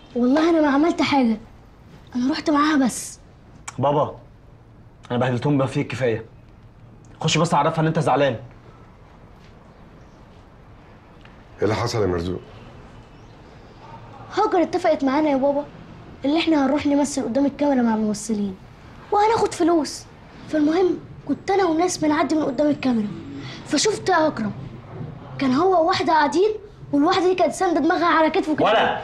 والله انا ما عملت حاجه انا رحت معاها بس بابا انا بهدلتهم بما فيه الكفايه خش بس عرفها ان انت زعلان ايه اللي حصل يا مرزوق هاجر اتفقت معانا يا بابا اللي احنا هنروح نمثل قدام الكاميرا مع الممثلين وهناخد فلوس فالمهم كنت انا وناس بنعدي من قدام الكاميرا فشفت اكرم كان هو وواحده قاعدين والواحده دي كانت ساندة دماغها على كتفه كده ولا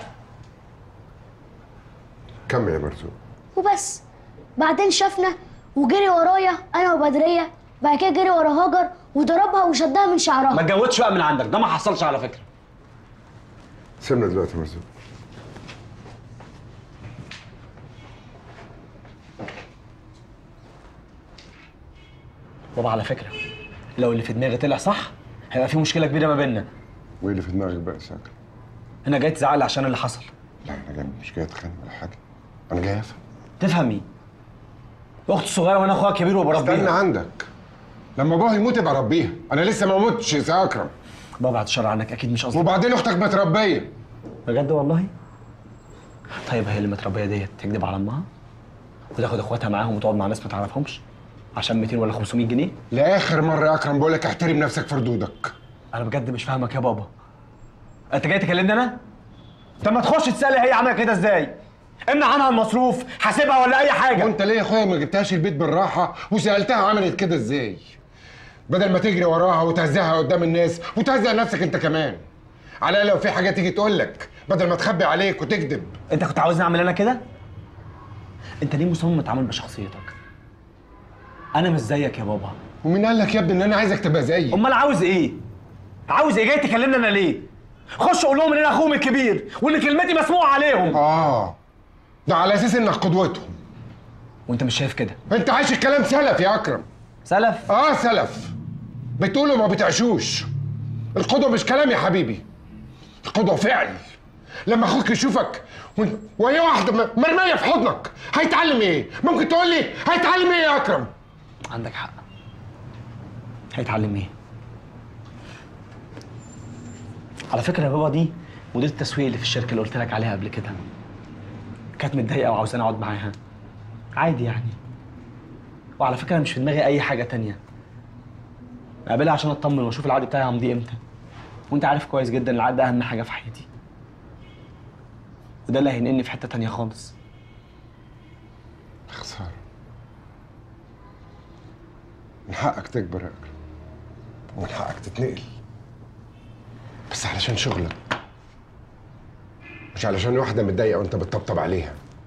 كمل يا مرزوق وبس بعدين شافنا وجري ورايا انا وبدريه بعد كده جري ورا هاجر وضربها وشدها من ما شعرها تجودش بقى من عندك ده ما حصلش على فكره سيبنا دلوقتي يا مرزوق بابا على فكره لو اللي في دماغي طلع صح هيبقى في مشكله كبيره ما بيننا وايه اللي في دماغك بقى يا ساكر انا جاي تزعل عشان اللي حصل لا انا جاي مش جاي اتخانق ولا حاجه انا جاي افهم تفهم مين اختي الصغيره وانا اخوها الكبير استنى وبربيها عندك لما ابوها يموت يبقى ربيها انا لسه ما متش يا اكرم بابا بعد الشر عنك اكيد مش قصدي وبعدين اختك متربيه بجد والله طيب هي اللي متربيه ديت تكذب على امها وتاخد اخواتها معاهم وتقعد مع ناس ما تعرفهمش عشان 200 ولا 500 جنيه لاخر مره يا اكرم بقول لك احترم نفسك في ردودك انا بجد مش فاهمك يا بابا انت جاي تكلمني انا طب ما تخش تسالي هي عامله كده ازاي امنع عنها المصروف حاسبها ولا اي حاجه وانت ليه يا اخويا ما جبتهاش البيت بالراحه وسالتها عملت كده ازاي بدل ما تجري وراها وتهزها قدام الناس وتهزق نفسك انت كمان على الأقل لو في حاجه تيجي تقول لك بدل ما تخبي عليك وتكذب انت كنت عاوزني اعمل انا كده انت ليه مصمم اتعامل بشخصيتك انا مش زيك يا بابا ومين قال لك يا ابني ان انا عايزك تبقى زيي امال عاوز ايه عاوز ايه جاي تكلمني انا ليه خش قول لهم ان انا اخوهم الكبير وان كلمتي مسموعه عليهم اه ده على اساس انك قدوتهم وانت مش شايف كده انت عايش الكلام سلف يا اكرم سلف اه سلف بتقولوا ما بتعيشوش القدوه مش كلام يا حبيبي القدوه فعل لما اخوك يشوفك وانت- وهي واحده م- مرميه في حضنك هيتعلم ايه ممكن تقول لي هيتعلم ايه يا اكرم عندك حق هيتعلم ايه على فكره يا بابا دي مدير التسويق اللي في الشركه اللي قلت لك عليها قبل كده كانت متضايقه وعاوزاني اقعد معاها عادي يعني وعلى فكره أنا مش في دماغي اي حاجه تانية اقابلها عشان اطمن واشوف العقد بتاعي همضيه امتى وانت عارف كويس جدا العقد ده اهم حاجه في حياتي وده اللي هينقلني في حته تانية خالص خساره من حقك تكبر يا اكرم ومن حقك تتنقل بس علشان شغلك مش علشان واحده متضايقه وانت بتطبطب عليها